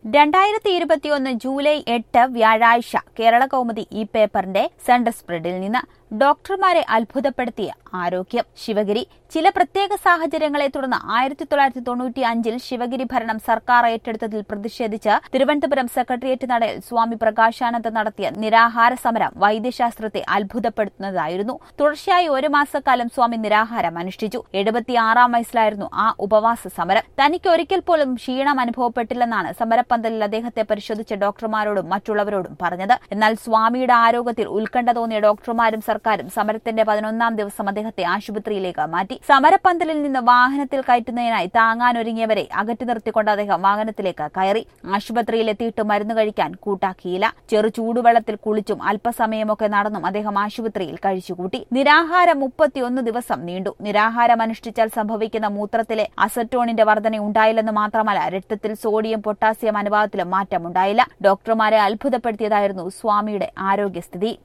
രണ്ടായിരത്തി ഇരുപത്തിയൊന്ന് ജൂലൈ എട്ട് വ്യാഴാഴ്ച കേരള കൗമുദി ഈ പേപ്പറിന്റെ സെൻട്രൽ സ്പ്രെഡിൽ നിന്ന് ഡോക്ടർമാരെ അത്ഭുതപ്പെടുത്തിയ ആരോഗ്യം ശിവഗിരി ചില പ്രത്യേക സാഹചര്യങ്ങളെ തുടർന്ന് ആയിരത്തി തൊള്ളായിരത്തി തൊണ്ണൂറ്റി അഞ്ചിൽ ശിവഗിരി ഭരണം സർക്കാർ ഏറ്റെടുത്തതിൽ പ്രതിഷേധിച്ച് തിരുവനന്തപുരം സെക്രട്ടേറിയറ്റ് നടയിൽ സ്വാമി പ്രകാശാനന്ദ നടത്തിയ നിരാഹാര സമരം വൈദ്യശാസ്ത്രത്തെ അത്ഭുതപ്പെടുത്തുന്നതായിരുന്നു തുടർച്ചയായി ഒരു മാസക്കാലം സ്വാമി നിരാഹാരം അനുഷ്ഠിച്ചു എഴുപത്തിയാറാം വയസ്സിലായിരുന്നു ആ ഉപവാസ സമരം തനിക്ക് ഒരിക്കൽ പോലും ക്ഷീണം അനുഭവപ്പെട്ടില്ലെന്നാണ് സമരപ്പന്തലിൽ അദ്ദേഹത്തെ പരിശോധിച്ച ഡോക്ടർമാരോടും മറ്റുള്ളവരോടും പറഞ്ഞത് എന്നാൽ സ്വാമിയുടെ ആരോഗ്യത്തിൽ ഉത്കണ്ഠ തോന്നിയ ഡോക്ടർമാരും സർക്കാരും സമരത്തിന്റെ പതിനൊന്നാം ദിവസം അദ്ദേഹത്തെ ആശുപത്രിയിലേക്ക് മാറ്റി സമരപ്പന്തലിൽ നിന്ന് വാഹനത്തിൽ കയറ്റുന്നതിനായി താങ്ങാനൊരുങ്ങിയവരെ അകറ്റി നിർത്തിക്കൊണ്ട് അദ്ദേഹം വാഹനത്തിലേക്ക് കയറി ആശുപത്രിയിലെത്തിയിട്ട് മരുന്ന് കഴിക്കാൻ കൂട്ടാക്കിയില്ല ചെറു ചൂടുവെള്ളത്തിൽ കുളിച്ചും അല്പസമയമൊക്കെ നടന്നും അദ്ദേഹം ആശുപത്രിയിൽ കഴിച്ചുകൂട്ടി നിരാഹാരം മുപ്പത്തിയൊന്ന് ദിവസം നീണ്ടു നിരാഹാരം അനുഷ്ഠിച്ചാൽ സംഭവിക്കുന്ന മൂത്രത്തിലെ അസറ്റോണിന്റെ വർധന ഉണ്ടായില്ലെന്ന് മാത്രമല്ല രക്തത്തിൽ സോഡിയം പൊട്ടാസ്യം അനുപാതത്തിലും മാറ്റമുണ്ടായില്ല ഡോക്ടർമാരെ അത്ഭുതപ്പെടുത്തിയതായിരുന്നു സ്വാമിയുടെ ആരോഗ്യസ്ഥിതി